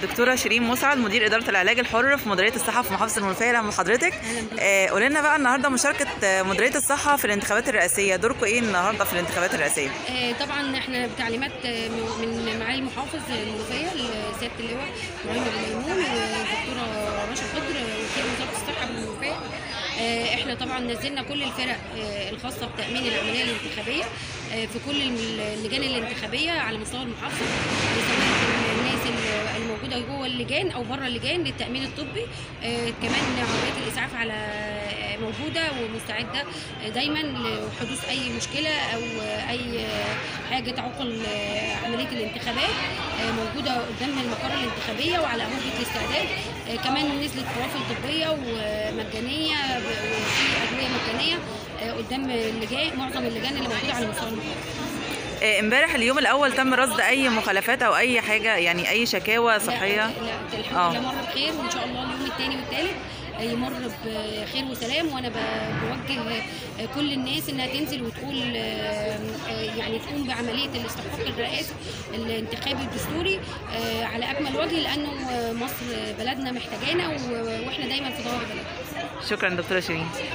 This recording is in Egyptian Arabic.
دكتورة شيرين مسعد مدير إدارة العلاج الحر في مديرية الصحة في محافظة المنوفية أهلا بحضرتك آه، قولي لنا بقى النهارده مشاركة آه، مديرية الصحة في الانتخابات الرئاسية دوركم إيه النهارده في الانتخابات الرئاسية؟ آه، طبعا احنا بتعليمات آه، من من معالي المحافظ المنوفيه سياده اللواء ابراهيم ابو ميمون والدكتوره رشا خضر وكيل وزاره الصحه بالمنوفيه آه، احنا طبعا نزلنا كل الفرق آه، الخاصه بتامين العمليه الانتخابيه آه، في كل اللجان الانتخابيه على مستوى المحافظه سواء الناس الموجوده جوه اللجان او بره اللجان للتامين الطبي آه، كمان عربيات الاسعاف على آه، موجوده ومستعده آه، دايما لحدوث اي مشكله او آه، اي آه، حاجه تعوقل آه، عمليه الانتخابات آه، موجوده قدام المقر الانتخابيه وعلى هوجه الاستعداد آه، كمان نزلت قوافل طبيه ومجانيه ب- وفي ادويه مجانيه آه، قدام اللجان معظم اللجان اللي موجوده على مستوى المحافظه آه، امبارح اليوم الأول تم رصد أي مخالفات أو أي حاجة يعني أي شكاوى لا صحية؟ لا الحمد آه. لله مر بخير وان شاء الله اليوم الثاني والثالث يمر بخير وسلام وانا ب- بوجه كل الناس انها تنزل وتقول آه، آه، يعني تقوم بعمليه الاستحقاق الرئاسي الانتخابي الدستوري آه، على اكمل وجه لانه مصر بلدنا محتاجانا و- واحنا دايما في ظهر بلدنا شكرا دكتورة شيرين